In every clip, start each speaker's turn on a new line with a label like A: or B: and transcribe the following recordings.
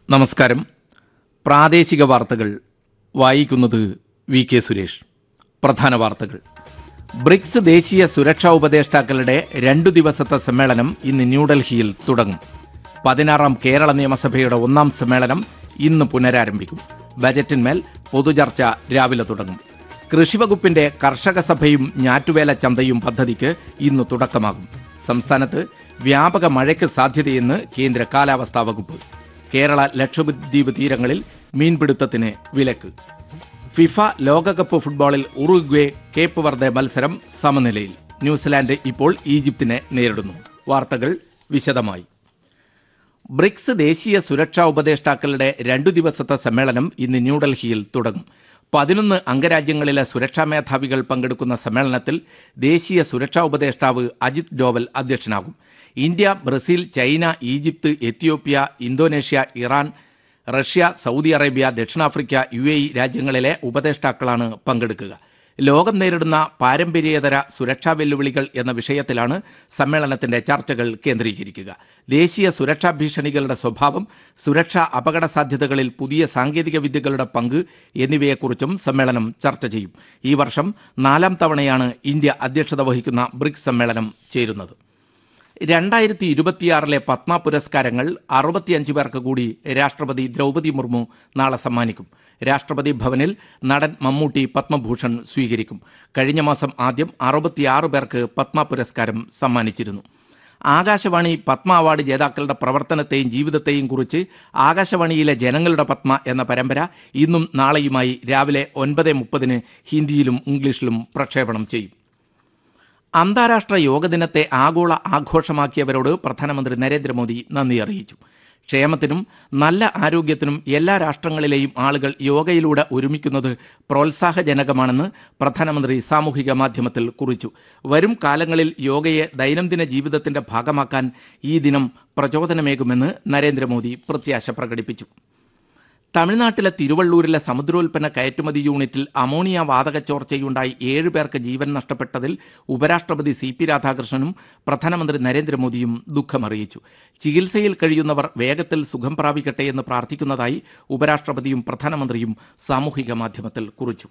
A: നമസ്കാരം പ്രാദേശിക വാർത്തകൾ വായിക്കുന്നത് വി കെ സുരേഷ് പ്രധാന വാർത്തകൾ ബ്രിക്സ് ദേശീയ സുരക്ഷാ ഉപദേഷ്ടാക്കളുടെ രണ്ടു ദിവസത്തെ സമ്മേളനം ഇന്ന് ന്യൂഡൽഹിയിൽ തുടങ്ങും പതിനാറാം കേരള നിയമസഭയുടെ ഒന്നാം സമ്മേളനം ഇന്ന് പുനരാരംഭിക്കും ബജറ്റിന്മേൽ പൊതുചർച്ച രാവിലെ തുടങ്ങും കൃഷിവകുപ്പിന്റെ കർഷക സഭയും ഞാറ്റുവേല ചന്തയും പദ്ധതിക്ക് ഇന്ന് തുടക്കമാകും സംസ്ഥാനത്ത് വ്യാപക മഴയ്ക്ക് സാധ്യതയെന്ന് കേന്ദ്ര കാലാവസ്ഥാ വകുപ്പ് കേരള ലക്ഷദ്വീപ് തീരങ്ങളിൽ മീൻപിടുത്തത്തിന് വിലക്ക് ഫിഫ ലോകകപ്പ് ഫുട്ബോളിൽ ഉറുഗ്വേ കേപ്പ് വർദ്ധെ മത്സരം സമനിലയിൽ ന്യൂസിലാൻഡ് ഇപ്പോൾ ഈജിപ്തിനെ നേരിടുന്നു വാർത്തകൾ വിശദമായി ബ്രിക്സ് ദേശീയ സുരക്ഷാ ഉപദേഷ്ടാക്കളുടെ രണ്ടു ദിവസത്തെ സമ്മേളനം ഇന്ന് ന്യൂഡൽഹിയിൽ തുടങ്ങും പതിനൊന്ന് അംഗരാജ്യങ്ങളിലെ സുരക്ഷാ മേധാവികൾ പങ്കെടുക്കുന്ന സമ്മേളനത്തിൽ ദേശീയ സുരക്ഷാ ഉപദേഷ്ടാവ് അജിത് ഡോവൽ അധ്യക്ഷനാകും India Brazil China Egypt Ethiopia Indonesia Iran Russia Saudi Arabia ദക്ഷിണാഫ്രിക്ക യു എ ഇ രാജ്യങ്ങളിലെ ഉപദേഷ്ടാക്കളാണ് പങ്കെടുക്കുക ലോകം നേരിടുന്ന പാരമ്പര്യേതര സുരക്ഷാ വെല്ലുവിളികൾ എന്ന വിഷയത്തിലാണ് സമ്മേളനത്തിന്റെ ചർച്ചകൾ കേന്ദ്രീകരിക്കുക ദേശീയ സുരക്ഷാ ഭീഷണികളുടെ സ്വഭാവം സുരക്ഷാ അപകട സാധ്യതകളിൽ പുതിയ സാങ്കേതിക വിദ്യകളുടെ പങ്ക് എന്നിവയെക്കുറിച്ചും സമ്മേളനം ചർച്ച ചെയ്യും ഈ വർഷം നാലാം തവണയാണ് ഇന്ത്യ അധ്യക്ഷത വഹിക്കുന്ന ബ്രിക്സ് സമ്മേളനം ചേരുന്നത് രണ്ടായിരത്തി ഇരുപത്തിയാറിലെ പത്മ പുരസ്കാരങ്ങൾ അറുപത്തിയഞ്ച് പേർക്ക് കൂടി രാഷ്ട്രപതി ദ്രൗപദി മുർമു നാളെ സമ്മാനിക്കും രാഷ്ട്രപതി ഭവനിൽ നടൻ മമ്മൂട്ടി പത്മഭൂഷൺ സ്വീകരിക്കും കഴിഞ്ഞ മാസം ആദ്യം അറുപത്തിയാറ് പേർക്ക് പത്മ പുരസ്കാരം സമ്മാനിച്ചിരുന്നു ആകാശവാണി പത്മ അവാർഡ് ജേതാക്കളുടെ പ്രവർത്തനത്തെയും ജീവിതത്തെയും കുറിച്ച് ആകാശവാണിയിലെ ജനങ്ങളുടെ പത്മ എന്ന പരമ്പര ഇന്നും നാളെയുമായി രാവിലെ ഒൻപത് മുപ്പതിന് ഹിന്ദിയിലും ഇംഗ്ലീഷിലും പ്രക്ഷേപണം ചെയ്യും അന്താരാഷ്ട്ര യോഗ ദിനത്തെ ആഗോള ആഘോഷമാക്കിയവരോട് പ്രധാനമന്ത്രി നരേന്ദ്രമോദി നന്ദി അറിയിച്ചു ക്ഷേമത്തിനും നല്ല ആരോഗ്യത്തിനും എല്ലാ രാഷ്ട്രങ്ങളിലെയും ആളുകൾ യോഗയിലൂടെ ഒരുമിക്കുന്നത് പ്രോത്സാഹജനകമാണെന്ന് പ്രധാനമന്ത്രി സാമൂഹിക മാധ്യമത്തിൽ കുറിച്ചു വരും കാലങ്ങളിൽ യോഗയെ ദൈനംദിന ജീവിതത്തിന്റെ ഭാഗമാക്കാൻ ഈ ദിനം പ്രചോദനമേകുമെന്ന് നരേന്ദ്രമോദി പ്രത്യാശ പ്രകടിപ്പിച്ചു തമിഴ്നാട്ടിലെ തിരുവള്ളൂരിലെ സമുദ്രോൽപ്പന്ന കയറ്റുമതി യൂണിറ്റിൽ അമോണിയ വാതക ചോർച്ചയുണ്ടായി ഏഴ് പേർക്ക് ജീവൻ നഷ്ടപ്പെട്ടതിൽ ഉപരാഷ്ട്രപതി സി പി രാധാകൃഷ്ണനും പ്രധാനമന്ത്രി നരേന്ദ്രമോദിയും ദുഃഖമറിയിച്ചു ചികിത്സയിൽ കഴിയുന്നവർ വേഗത്തിൽ സുഖം പ്രാപിക്കട്ടെ എന്ന് പ്രാർത്ഥിക്കുന്നതായി ഉപരാഷ്ട്രപതിയും പ്രധാനമന്ത്രിയും സാമൂഹിക മാധ്യമത്തിൽ കുറിച്ചു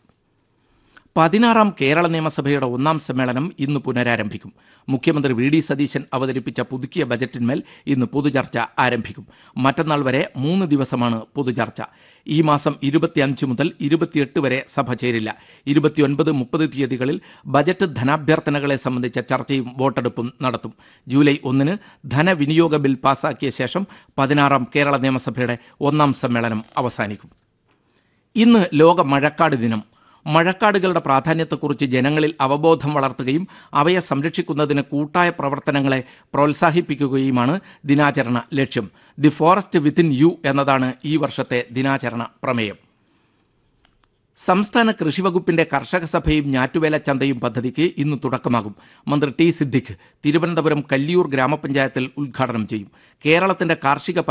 A: പതിനാറാം കേരള നിയമസഭയുടെ ഒന്നാം സമ്മേളനം ഇന്ന് പുനരാരംഭിക്കും മുഖ്യമന്ത്രി വി ഡി സതീശൻ അവതരിപ്പിച്ച പുതുക്കിയ ബജറ്റിന്മേൽ ഇന്ന് പൊതുചർച്ച ആരംഭിക്കും മറ്റന്നാൾ വരെ മൂന്ന് ദിവസമാണ് പൊതുചർച്ച ഈ മാസം ഇരുപത്തിയഞ്ച് മുതൽ ഇരുപത്തിയെട്ട് വരെ സഭ ചേരില്ല ഇരുപത്തിയൊൻപത് മുപ്പത് തീയതികളിൽ ബജറ്റ് ധനാഭ്യർത്ഥനകളെ സംബന്ധിച്ച ചർച്ചയും വോട്ടെടുപ്പും നടത്തും ജൂലൈ ഒന്നിന് ധനവിനിയോഗ ബിൽ പാസാക്കിയ ശേഷം പതിനാറാം കേരള നിയമസഭയുടെ ഒന്നാം സമ്മേളനം അവസാനിക്കും ഇന്ന് ലോക മഴക്കാട് ദിനം മഴക്കാടുകളുടെ പ്രാധാന്യത്തെക്കുറിച്ച് ജനങ്ങളിൽ അവബോധം വളർത്തുകയും അവയെ സംരക്ഷിക്കുന്നതിന് കൂട്ടായ പ്രവർത്തനങ്ങളെ പ്രോത്സാഹിപ്പിക്കുകയുമാണ് ദിനാചരണ ലക്ഷ്യം ദി ഫോറസ്റ്റ് വിത്തിൻ യു എന്നതാണ് ഈ വർഷത്തെ ദിനാചരണ പ്രമേയം സംസ്ഥാന കൃഷിവകുപ്പിന്റെ കർഷക സഭയും ഞാറ്റുവേല ചന്തയും പദ്ധതിക്ക് ഇന്ന് തുടക്കമാകും മന്ത്രി ടി സിദ്ദിഖ് തിരുവനന്തപുരം കല്ലിയൂർ ഗ്രാമപഞ്ചായത്തിൽ ഉദ്ഘാടനം ചെയ്യും കേരളത്തിന്റെ കാർഷിക